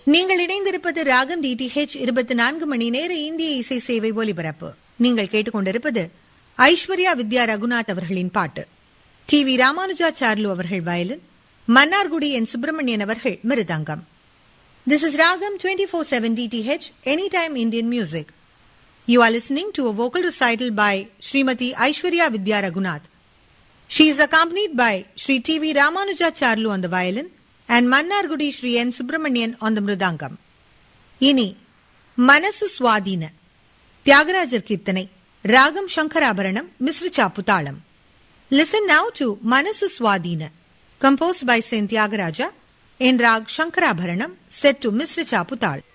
நீங்கள் இணைந்திருப்பது ராகம் டிடிஹெச் இருபத்தி நான்கு மணி நேர இந்திய இசை சேவை ஒலிபரப்பு நீங்கள் கேட்டுக்கொண்டிருப்பது ஐஸ்வர்யா வித்யா ரகுநாத் அவர்களின் பாட்டு டி வி ராமானுஜாச்சார்லு அவர்கள் வயலின் மன்னார்குடி என் சுப்பிரமணியன் அவர்கள் mridangam this is Raagam twenty four seven DTH any time Indian music you are listening to a vocal recital by Srimathi Aishwarya Vidya Raghunath She is accompanied by Sri T.V. Ramanujacharlu on the violin and Mannargudi Sri N. Subramanian on the mridangam. இனி மனசு சுவாதீன தியாகராஜர் கீர்த்தனை ராகம் Shankarabharanam Mishra Chaputhalam listen now to Manasu Swadheena compose by saint Thyagaraja in raag Shankarabharanam set to Mishra சாப்புதாள்